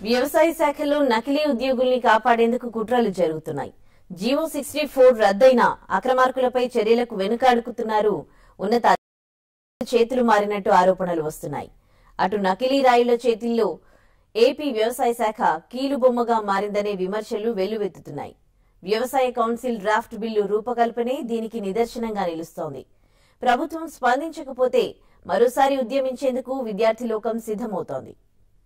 వ్యవసాయ శాఖలో నకిలీ ఉద్యోగుల్ని కాపాడేందుకు కుట్రలు జరుగుతున్నాయి జీవో సిక్స్టీ ఫోర్ రద్దయిన అక్రమార్కులపై చర్యలకు వెనుకాడుకుతున్నారు ఉన్నత చేతులు మారినట్టు ఆరోపణలు వస్తున్నాయి అటు నకిలీ రాయుల చేతిల్లో ఏపీ వ్యవసాయ శాఖ కీలుబొమ్మగా మారిందనే విమర్శలు వెల్లువెత్తుతున్నాయి వ్యవసాయ కౌన్సిల్ డ్రాఫ్ట్ బిల్లు రూపకల్పనే దీనికి నిదర్శనంగా నిలుస్తోంది ప్రభుత్వం స్పందించకపోతే మరోసారి ఉద్యమించేందుకు విద్యార్థి లోకం సిద్ధమవుతోంది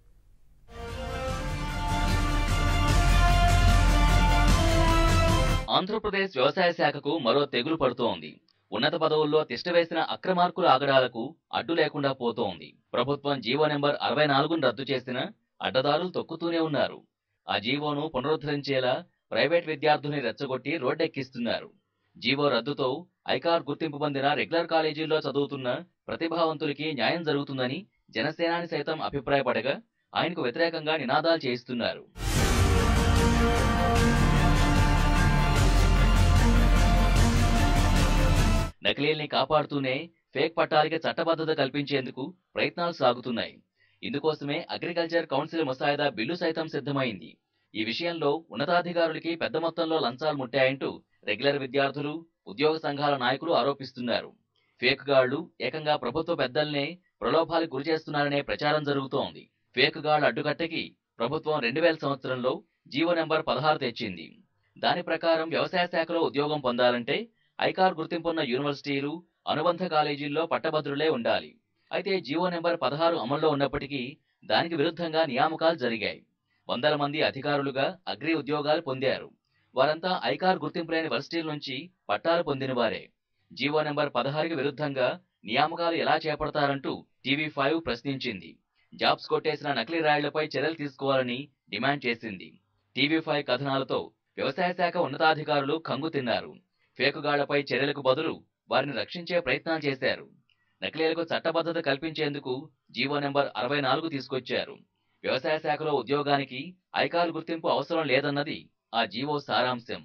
ఆంధ్రప్రదేశ్ వ్యవసాయ శాఖకు మరో తెగులు పడుతోంది ఉన్నత పదవుల్లో తిష్టవేసిన అక్రమార్కుల ఆగడాలకు అడ్డు లేకుండా పోతోంది ప్రభుత్వం జీవో నెంబర్ అరవై నాలుగును రద్దు చేసిన అడ్డదారులు తొక్కుతూనే ఉన్నారు ఆ జీవోను పునరుద్ధరించేలా ప్రైవేట్ విద్యార్థుల్ని రెచ్చగొట్టి రోడ్డెక్కిస్తున్నారు జీవో రద్దుతో ఐకార్ గుర్తింపు పొందిన రెగ్యులర్ కాలేజీల్లో చదువుతున్న ప్రతిభావంతులకి న్యాయం జరుగుతుందని జనసేనాని సైతం అభిప్రాయపడగా ఆయనకు వ్యతిరేకంగా నినాదాలు చేయిస్తున్నారు నకిలీల్ని కాపాడుతూనే ఫేక్ పట్టాలకి చట్టబద్ధత కల్పించేందుకు ప్రయత్నాలు సాగుతున్నాయి ఇందుకోసమే అగ్రికల్చర్ కౌన్సిల్ ముసాయిదా బిల్లు సైతం సిద్ధమైంది ఈ విషయంలో ఉన్నతాధికారులకి పెద్ద మొత్తంలో లంచాలు ముట్టాయంటూ రెగ్యులర్ విద్యార్థులు ఉద్యోగ సంఘాల నాయకులు ఆరోపిస్తున్నారు ఫేక్ గాళ్లు ఏకంగా ప్రభుత్వ పెద్దల్నే ప్రలోభాలకు గురి చేస్తున్నారనే ప్రచారం జరుగుతోంది ఫేక్ గాళ్ల అడ్డుకట్టకి ప్రభుత్వం రెండు వేల సంవత్సరంలో జీవో నెంబర్ పదహారు తెచ్చింది దాని ప్రకారం వ్యవసాయ శాఖలో ఉద్యోగం పొందాలంటే ఐకార్ గుర్తింపున్న యూనివర్సిటీలు అనుబంధ కాలేజీల్లో పట్టభద్రులే ఉండాలి అయితే జీవో నెంబర్ పదహారు అమల్లో ఉన్నప్పటికీ దానికి విరుద్ధంగా నియామకాలు జరిగాయి వందల మంది అధికారులుగా అగ్రి ఉద్యోగాలు పొందారు వారంతా ఐకార్ గుర్తింపు లేని వర్సిటీల నుంచి పట్టాలు పొందిన వారే జీవో నెంబర్ పదహారుకి విరుద్ధంగా నియామకాలు ఎలా చేపడతారంటూ టీవీ ఫైవ్ ప్రశ్నించింది జాబ్స్ కొట్టేసిన నకిలీ రాయుళ్లపై చర్యలు తీసుకోవాలని డిమాండ్ చేసింది టీవీ ఫైవ్ కథనాలతో వ్యవసాయ శాఖ ఉన్నతాధికారులు కంగు తిన్నారు ఫేకుగాళ్లపై చర్యలకు బదులు వారిని రక్షించే ప్రయత్నాలు చేశారు నకిలీలకు చట్టబద్ధత కల్పించేందుకు జీవో నెంబర్ అరవై నాలుగు తీసుకొచ్చారు వ్యవసాయ శాఖలో ఉద్యోగానికి ఐకార్ గుర్తింపు అవసరం లేదన్నది ఆ జీవో సారాంశం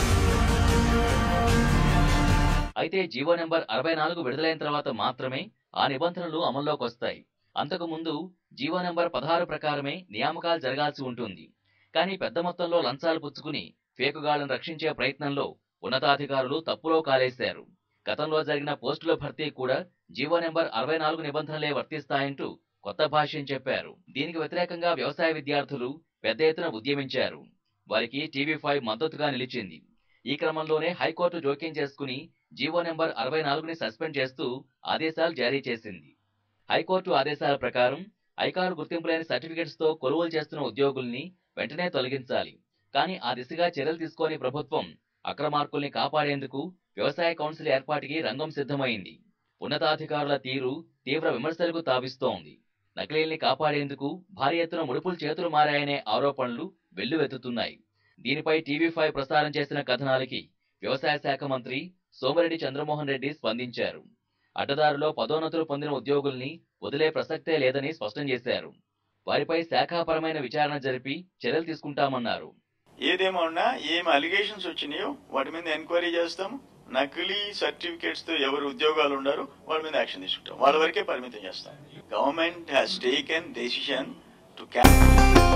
అయితే జీవో నెంబర్ అరవై నాలుగు విడుదలైన తర్వాత మాత్రమే ఆ నిబంధనలు అమల్లోకి వస్తాయి అంతకు ముందు జీవో నెంబర్ పదహారు ప్రకారమే నియామకాలు జరగాల్సి ఉంటుంది కానీ పెద్ద మొత్తంలో లంచాలు పుచ్చుకుని ఫేకుగాళ్లను రక్షించే ప్రయత్నంలో ఉన్నతాధికారులు తప్పులో కాలేశారు గతంలో జరిగిన పోస్టుల భర్తీ కూడా జీవో నెంబర్ అరవై నాలుగు నిబంధనలే వర్తిస్తాయంటూ కొత్త భాష్యం చెప్పారు దీనికి వ్యతిరేకంగా వ్యవసాయ విద్యార్థులు పెద్ద ఎత్తున ఉద్యమించారు వారికి టీవీ ఫైవ్ మద్దతుగా నిలిచింది ఈ క్రమంలోనే హైకోర్టు జోక్యం చేసుకుని జీవో నెంబర్ అరవై నాలుగుని సస్పెండ్ చేస్తూ ఆదేశాలు జారీ చేసింది హైకోర్టు ఆదేశాల ప్రకారం ఐకారు గుర్తింపు లేని సర్టిఫికెట్స్ తో కొలువులు చేస్తున్న ఉద్యోగుల్ని వెంటనే తొలగించాలి కానీ ఆ దిశగా చర్యలు తీసుకొని ప్రభుత్వం అక్రమార్కుల్ని కాపాడేందుకు వ్యవసాయ కౌన్సిల్ ఏర్పాటుకి రంగం సిద్ధమైంది ఉన్నతాధికారుల తీరు తీవ్ర విమర్శలకు తావిస్తోంది నకిలీల్ని కాపాడేందుకు భారీ ఎత్తున ముడుపులు చేతులు మారాయనే ఆరోపణలు వెల్లువెత్తుతున్నాయి దీనిపై టీవీ ఫైవ్ ప్రసారం చేసిన కథనాలకి వ్యవసాయ శాఖ మంత్రి సోమిరెడ్డి చంద్రమోహన్ రెడ్డి స్పందించారు అడ్డదారిలో పదోన్నతులు పొందిన ఉద్యోగుల్ని వదిలే ప్రసక్తే లేదని స్పష్టం చేశారు వారిపై శాఖాపరమైన విచారణ జరిపి చర్యలు తీసుకుంటామన్నారు ఏదేమన్నా ఏం అలిగేషన్స్ వచ్చినాయో వాటి మీద ఎంక్వైరీ చేస్తాం నకిలీ సర్టిఫికేట్స్ తో ఎవరు ఉద్యోగాలు ఉండారో వాళ్ళ మీద యాక్షన్ తీసుకుంటాం వాళ్ళ వరకే పరిమితం చేస్తాం government has taken decision to